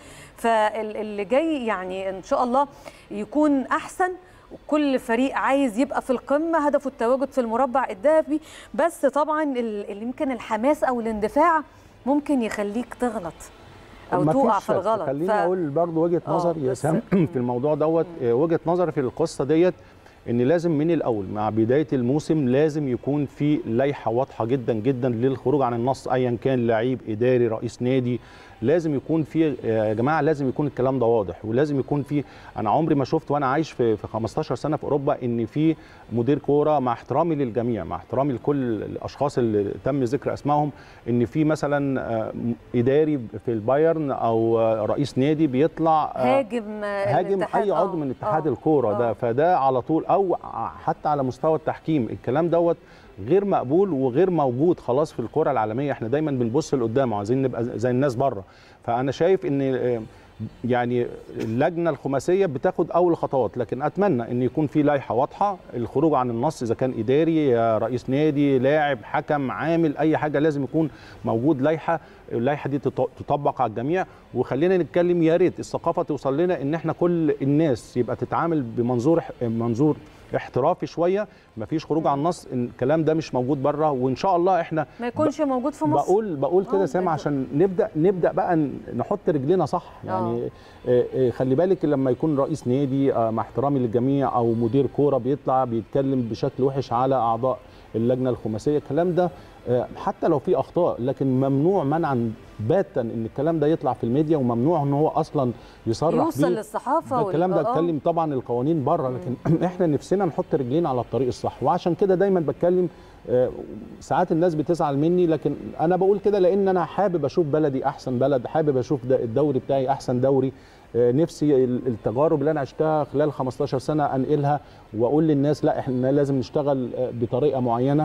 فاللي جاي يعني ان شاء الله يكون احسن وكل فريق عايز يبقى في القمه هدفه التواجد في المربع الذهبي بس طبعا اللي يمكن الحماس او الاندفاع ممكن يخليك تغلط او ما تقع فيش في الغلط خليني ف- اقول برضو وجهه آه، نظري يا بس- سام في الموضوع دوت آه، وجهه نظري في القصه ديت ان لازم من الاول مع بدايه الموسم لازم يكون في لائحه واضحه جدا جدا للخروج عن النص ايا كان لعيب اداري رئيس نادي لازم يكون في يا جماعه لازم يكون الكلام ده واضح ولازم يكون في انا عمري ما شفت وانا عايش في في 15 سنه في اوروبا ان في مدير كوره مع احترامي للجميع مع احترامي لكل الاشخاص اللي تم ذكر اسمائهم ان في مثلا آه، اداري في البايرن او آه، رئيس نادي بيطلع آه، هاجم هاجم الاتحاد. اي آه، عضو من اتحاد آه، الكوره ده آه. فده على طول او حتى على مستوى التحكيم الكلام دوت غير مقبول وغير موجود خلاص في الكره العالميه احنا دايما بنبص لقدام وعايزين نبقى زي الناس بره فانا شايف ان آه، يعني اللجنه الخماسيه بتاخد اول خطوات لكن اتمنى ان يكون في لائحه واضحه الخروج عن النص اذا كان اداري يا رئيس نادي لاعب حكم عامل اي حاجه لازم يكون موجود لائحه اللائحه دي تط- تطبق على الجميع وخلينا نتكلم يا ريت الثقافه توصل لنا ان احنا كل الناس يبقى تتعامل بمنظور منظور احترافي شويه مفيش خروج عن النص إن الكلام ده مش موجود بره وان شاء الله احنا ما يكونش موجود في مصر بقول بقول آه، كده سامع بيكون- عشان نبدا نبدا بقى ن- نحط رجلنا صح يعني آه، آه، خلي بالك لما يكون رئيس نادي آه، مع احترامي للجميع او مدير كوره بيطلع بيتكلم بشكل وحش على اعضاء اللجنه الخماسيه الكلام ده آه، حتى لو في اخطاء لكن ممنوع منعا باتا ان الكلام ده يطلع في الميديا وممنوع ان هو اصلا يصرح يوصل بيه للصحافه ده وال- الكلام ده آه. اتكلم طبعا القوانين بره لكن احنا نفسنا نحط رجلينا على الطريق الصح وعشان كده دايما بتكلم آه، ساعات الناس بتزعل مني لكن انا بقول كده لان انا حابب اشوف بلدي احسن بلد حابب اشوف ده الدوري بتاعي احسن دوري آه، نفسي ال- التجارب اللي انا عشتها خلال 15 سنه انقلها واقول للناس لا احنا لازم نشتغل آه، بطريقه معينه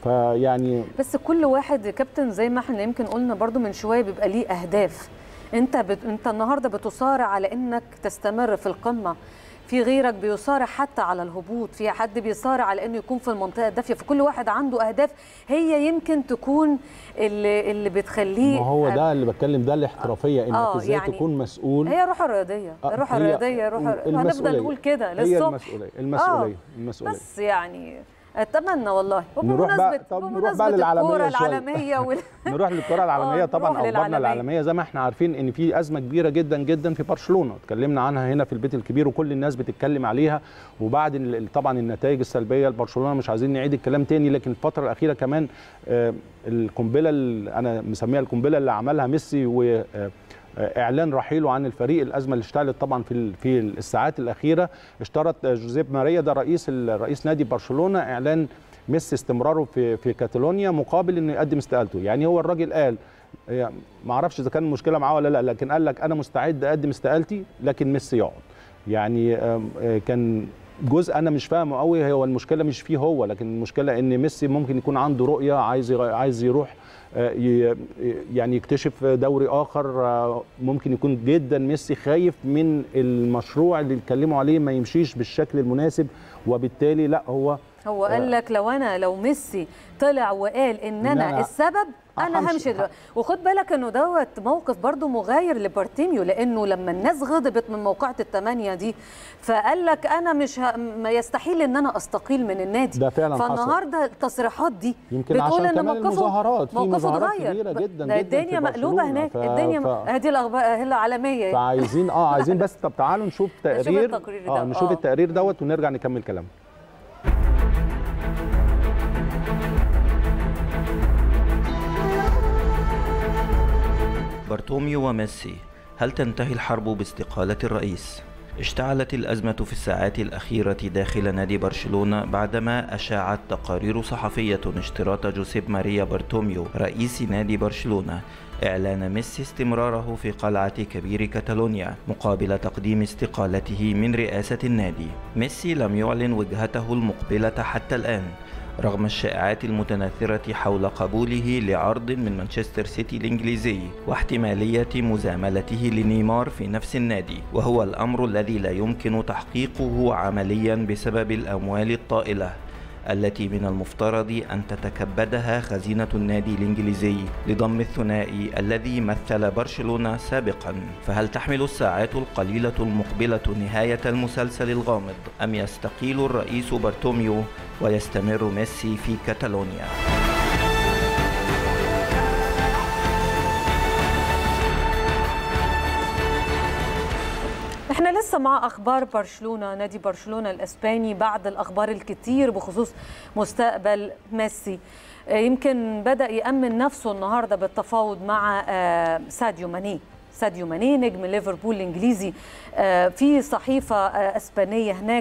فيعني بس كل واحد يا كابتن زي ما احنا يمكن قلنا برضو من شويه بيبقى ليه اهداف انت بت... انت النهارده بتصارع على انك تستمر في القمه في غيرك بيصارع حتى على الهبوط في حد بيصارع على انه يكون في المنطقه الدافيه فكل واحد عنده اهداف هي يمكن تكون اللي اللي بتخليه ما هو ده اللي بتكلم ده الاحترافيه انك آه، ازاي يعني تكون مسؤول هي روح الرياضيه آه، روح هي الرياضيه روح هنفضل المسؤولية. نقول كده هي للصبح المسؤوليه المسؤوليه المسؤوليه بس يعني اتمنى والله نروح بقى- وبمناسبه طب نروح بقى بمناسبه للعالمية الكوره شوية. العالميه وال... نروح للكره العالميه آه، طبعا نروح اخبارنا للعالمية. العالميه زي ما احنا عارفين ان في ازمه كبيره جدا جدا في برشلونه اتكلمنا عنها هنا في البيت الكبير وكل الناس بتتكلم عليها وبعد ال- طبعا النتائج السلبيه لبرشلونه مش عايزين نعيد الكلام تاني لكن الفتره الاخيره كمان آه، القنبله اللي انا مسميها القنبله اللي عملها ميسي و آه، اعلان رحيله عن الفريق الازمه اللي اشتعلت طبعا في ال- في الساعات الاخيره اشترط جوزيب ماريا ده رئيس ال- رئيس نادي برشلونه اعلان ميسي استمراره في في كاتالونيا مقابل انه يقدم استقالته يعني هو الراجل قال يعني ما اعرفش اذا كان المشكله معاه ولا لا لكن قال لك انا مستعد اقدم استقالتي لكن ميسي يقعد يعني آم، آه، كان جزء انا مش فاهمه قوي هو المشكله مش فيه هو لكن المشكله ان ميسي ممكن يكون عنده رؤيه عايز يغ- عايز يروح آه، ي- يعني يكتشف دوري اخر آه، ممكن يكون جدا ميسي خايف من المشروع اللي اتكلموا عليه ما يمشيش بالشكل المناسب وبالتالي لا هو هو قال لك لو انا لو ميسي طلع وقال ان إن انا أنا السبب انا همشي. همشي دلوقتي وخد بالك انه دوت موقف برضو مغاير لبارتيميو لانه لما الناس غضبت من موقعة الثمانية دي فقال لك انا مش ه... ما يستحيل ان انا استقيل من النادي ده فعلا حصل. فالنهارده التصريحات دي يمكن بتقول عشان ان كمان موقفه المظاهرات في موقفه مظاهرات اتغير كبيره ب- جدا ده جدا في الدنيا مقلوبه برشلونة. هناك ف- الدنيا ف- هذه الاخبار العالميه فعايزين اه عايزين بس طب تعالوا نشوف تقرير التقرير ده، اه نشوف آه. التقرير دوت ونرجع نكمل كلامنا بارتوميو وميسي هل تنتهي الحرب باستقالة الرئيس؟ اشتعلت الأزمة في الساعات الأخيرة داخل نادي برشلونة بعدما أشاعت تقارير صحفية اشتراط جوسيب ماريا بارتوميو رئيس نادي برشلونة إعلان ميسي استمراره في قلعة كبير كاتالونيا مقابل تقديم استقالته من رئاسة النادي ميسي لم يعلن وجهته المقبلة حتى الآن رغم الشائعات المتناثرة حول قبوله لعرض من مانشستر سيتي الإنجليزي واحتمالية مزاملته لنيمار في نفس النادي وهو الأمر الذي لا يمكن تحقيقه عمليا بسبب الأموال الطائلة التي من المفترض أن تتكبدها خزينة النادي الإنجليزي لضم الثنائي الذي مثل برشلونة سابقا فهل تحمل الساعات القليلة المقبلة نهاية المسلسل الغامض أم يستقيل الرئيس بارتوميو ويستمر ميسي في كاتالونيا احنا لسه مع اخبار برشلونه نادي برشلونه الاسباني بعد الاخبار الكتير بخصوص مستقبل ميسي يمكن بدا يامن نفسه النهارده بالتفاوض مع ساديو ماني ساديو ماني نجم ليفربول الانجليزي في صحيفه اسبانيه هناك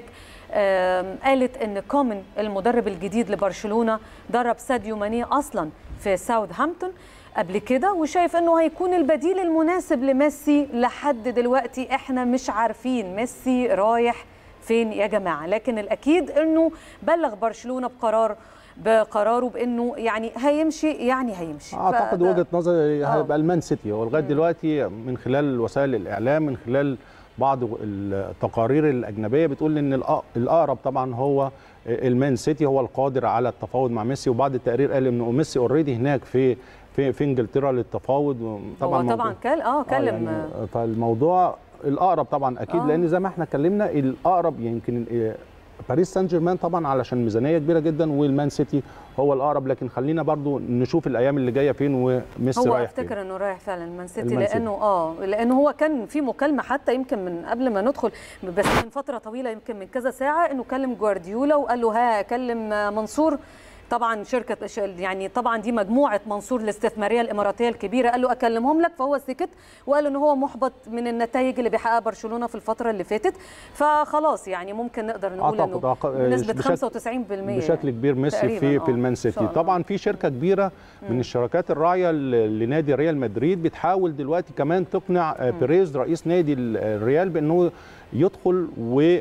قالت ان كومن المدرب الجديد لبرشلونه درب ساديو ماني اصلا في ساوثهامبتون قبل كده وشايف انه هيكون البديل المناسب لميسي لحد دلوقتي احنا مش عارفين ميسي رايح فين يا جماعه لكن الاكيد انه بلغ برشلونه بقرار بقراره بانه يعني هيمشي يعني هيمشي اعتقد وجهه نظري هيبقى المان سيتي هو لغايه دلوقتي من خلال وسائل الاعلام من خلال بعض التقارير الاجنبيه بتقول ان الاقرب طبعا هو المان سيتي هو القادر على التفاوض مع ميسي وبعض التقارير قال انه ميسي اوريدي هناك في في في انجلترا للتفاوض طبعا هو طبعا كل اه كلم آه يعني فالموضوع الاقرب طبعا اكيد آه. لان زي ما احنا اتكلمنا الاقرب يمكن باريس سان جيرمان طبعا علشان ميزانيه كبيره جدا والمان سيتي هو الاقرب لكن خلينا برضو نشوف الايام اللي جايه فين وميسي هو رايح افتكر فين. انه رايح فعلا مان سيتي لانه اه لانه هو كان في مكالمه حتى يمكن من قبل ما ندخل بس من فتره طويله يمكن من كذا ساعه انه كلم جوارديولا وقال له ها كلم منصور طبعا شركه يعني طبعا دي مجموعه منصور الاستثماريه الاماراتيه الكبيره قال له اكلمهم لك فهو سكت وقال ان هو محبط من النتائج اللي بيحققها برشلونه في الفتره اللي فاتت فخلاص يعني ممكن نقدر نقول انه بنسبه 95% بشكل كبير ميسي في في المان سيتي طبعا في شركه كبيره من الشركات الراعيه لنادي ريال مدريد بتحاول دلوقتي كمان تقنع بيريز رئيس نادي الريال بانه يدخل و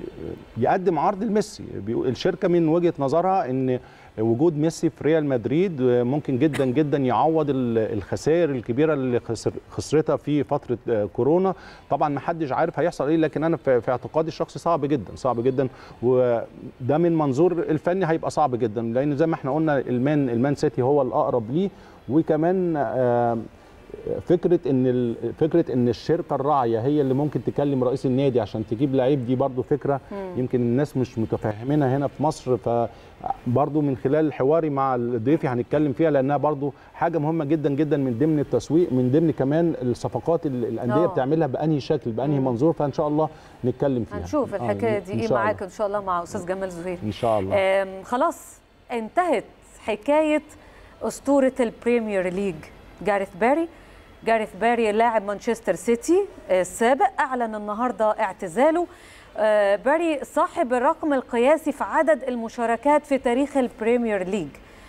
يقدم عرض لميسي الشركه من وجهه نظرها ان وجود ميسي في ريال مدريد ممكن جدا جدا يعوض الخسائر الكبيره اللي خسرتها في فتره كورونا طبعا ما حدش عارف هيحصل ايه لكن انا في اعتقادي الشخصي صعب جدا صعب جدا وده من منظور الفني هيبقى صعب جدا لان زي ما احنا قلنا المان المان سيتي هو الاقرب ليه وكمان فكره ان فكره ان الشركه الراعيه هي اللي ممكن تكلم رئيس النادي عشان تجيب لعيب دي برضو فكره مم. يمكن الناس مش متفهمينها هنا في مصر فبرضو من خلال حواري مع ضيفي هنتكلم فيها لانها برضو حاجه مهمه جدا جدا من ضمن التسويق من ضمن كمان الصفقات اللي الانديه بتعملها بانهي شكل بانهي مم. منظور فان شاء الله نتكلم فيها هنشوف الحكايه دي ايه معاك ان شاء الله مع استاذ جمال زهير ان شاء الله خلاص انتهت حكايه اسطوره البريمير ليج جاريث باري جاريث باري لاعب مانشستر سيتي السابق اعلن النهارده اعتزاله باري صاحب الرقم القياسي في عدد المشاركات في تاريخ البريمير ليج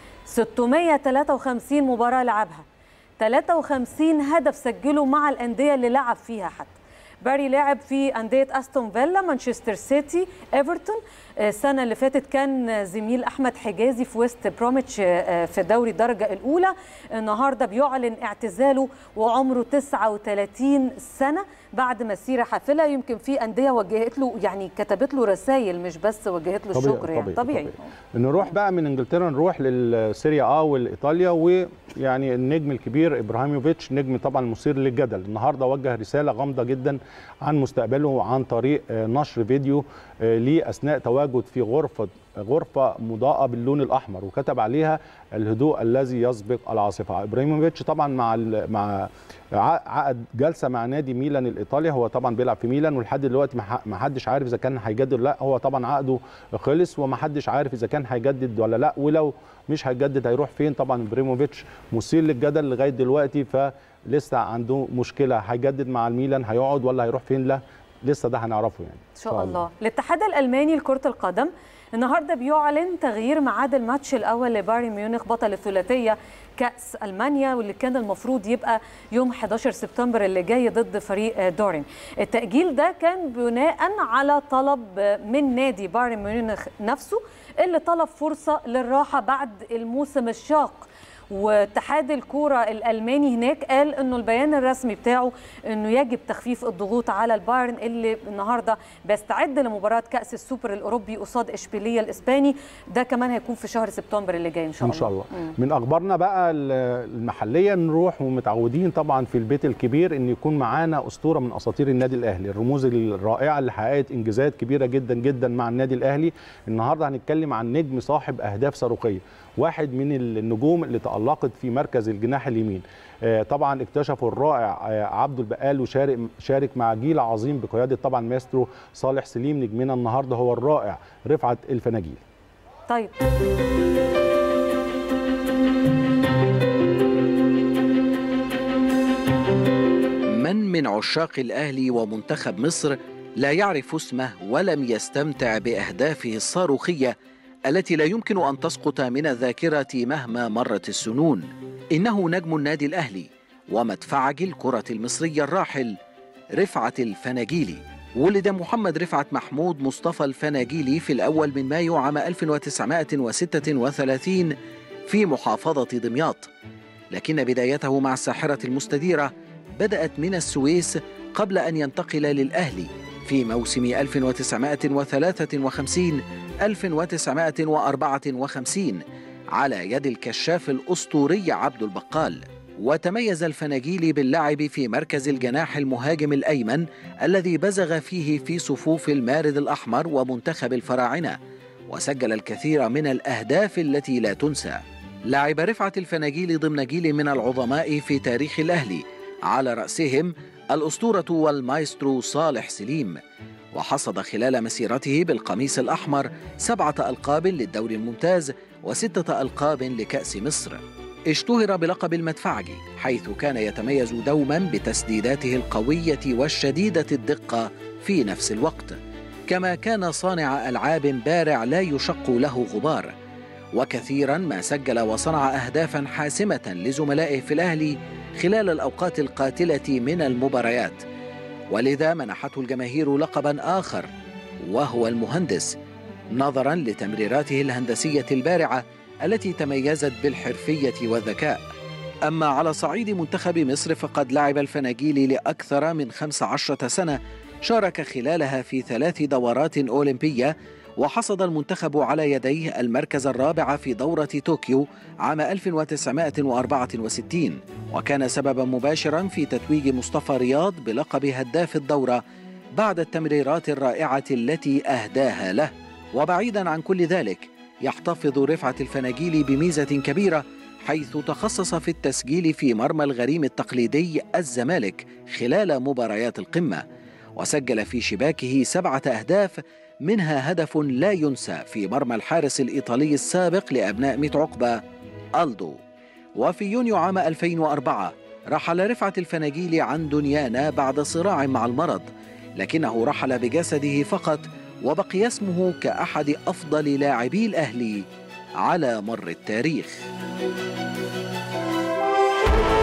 653 مباراه لعبها 53 هدف سجله مع الانديه اللي لعب فيها حتى باري لعب في أندية أستون فيلا مانشستر سيتي إيفرتون السنة اللي فاتت كان زميل أحمد حجازي في ويست بروميتش في دوري الدرجة الأولى النهاردة بيعلن اعتزاله وعمره 39 سنة بعد مسيرة حافلة يمكن في أندية وجهت له يعني كتبت له رسائل مش بس وجهت له طبيعي الشكر يعني طبيعي, طبيعي, طبيعي. نروح بقى من انجلترا نروح للسيريا اه والايطاليا ويعني النجم الكبير ابراهيموفيتش نجم طبعا مثير للجدل النهارده وجه رساله غامضه جدا عن مستقبله عن طريق نشر فيديو ليه اثناء تواجد في غرفه غرفه مضاءه باللون الاحمر وكتب عليها الهدوء الذي يسبق العاصفه ابراهيموفيتش طبعا مع مع عقد جلسه مع نادي ميلان الايطالي هو طبعا بيلعب في ميلان ولحد دلوقتي ما حدش عارف اذا كان هيجدد لا هو طبعا عقده خلص وما حدش عارف اذا كان هيجدد ولا لا ولو مش هيجدد هيروح فين طبعا ابراهيموفيتش مثير للجدل لغايه دلوقتي فلسه عنده مشكله هيجدد مع الميلان هيقعد ولا هيروح فين لا لسه ده هنعرفه يعني ان شاء الله الاتحاد الالماني لكره القدم النهارده بيعلن تغيير ميعاد الماتش الاول لبايرن ميونخ بطل الثلاثيه كاس المانيا واللي كان المفروض يبقى يوم 11 سبتمبر اللي جاي ضد فريق دورين التاجيل ده كان بناء على طلب من نادي بايرن ميونخ نفسه اللي طلب فرصه للراحه بعد الموسم الشاق واتحاد الكوره الالماني هناك قال انه البيان الرسمي بتاعه انه يجب تخفيف الضغوط على البايرن اللي النهارده بيستعد لمباراه كاس السوبر الاوروبي قصاد اشبيليه الاسباني ده كمان هيكون في شهر سبتمبر اللي جاي ان شاء الله ان شاء الله من اخبارنا بقى المحليه نروح ومتعودين طبعا في البيت الكبير ان يكون معانا اسطوره من اساطير النادي الاهلي الرموز الرائعه اللي حققت انجازات كبيره جدا جدا مع النادي الاهلي النهارده هنتكلم عن نجم صاحب اهداف صاروخيه واحد من النجوم اللي تالقت في مركز الجناح اليمين طبعا اكتشفوا الرائع عبد البقال وشارك شارك مع جيل عظيم بقياده طبعا ماسترو صالح سليم نجمنا النهارده هو الرائع رفعت الفناجيل طيب من من عشاق الاهلي ومنتخب مصر لا يعرف اسمه ولم يستمتع باهدافه الصاروخيه التي لا يمكن ان تسقط من الذاكره مهما مرت السنون انه نجم النادي الاهلي ومدفعج الكره المصريه الراحل رفعت الفناجيلي ولد محمد رفعت محمود مصطفى الفناجيلي في الأول من مايو عام 1936 في محافظة دمياط لكن بدايته مع الساحرة المستديرة بدأت من السويس قبل أن ينتقل للأهلي في موسم 1953 1954 على يد الكشاف الأسطوري عبد البقال وتميز الفناجيلي باللعب في مركز الجناح المهاجم الأيمن الذي بزغ فيه في صفوف المارد الأحمر ومنتخب الفراعنة وسجل الكثير من الأهداف التي لا تنسى لعب رفعت الفناجيل ضمن جيل من العظماء في تاريخ الأهلي على رأسهم الأسطورة والمايسترو صالح سليم وحصد خلال مسيرته بالقميص الأحمر سبعة ألقاب للدوري الممتاز وستة ألقاب لكأس مصر اشتهر بلقب المدفعجي حيث كان يتميز دوما بتسديداته القوية والشديدة الدقة في نفس الوقت كما كان صانع ألعاب بارع لا يشق له غبار وكثيرا ما سجل وصنع أهدافا حاسمة لزملائه في الأهلي خلال الأوقات القاتلة من المباريات ولذا منحته الجماهير لقبا آخر وهو المهندس نظرا لتمريراته الهندسية البارعة التي تميزت بالحرفية والذكاء أما على صعيد منتخب مصر فقد لعب الفناجيلي لأكثر من 15 سنة شارك خلالها في ثلاث دورات أولمبية وحصد المنتخب على يديه المركز الرابع في دورة طوكيو عام 1964 وكان سببا مباشرا في تتويج مصطفى رياض بلقب هداف الدورة بعد التمريرات الرائعة التي أهداها له وبعيدا عن كل ذلك يحتفظ رفعة الفناجيل بميزة كبيرة حيث تخصص في التسجيل في مرمى الغريم التقليدي الزمالك خلال مباريات القمة وسجل في شباكه سبعة أهداف منها هدف لا ينسى في مرمى الحارس الإيطالي السابق لأبناء ميت عقبة ألدو وفي يونيو عام 2004 رحل رفعة الفناجيل عن دنيانا بعد صراع مع المرض لكنه رحل بجسده فقط وبقي اسمه كأحد أفضل لاعبي الأهلي على مر التاريخ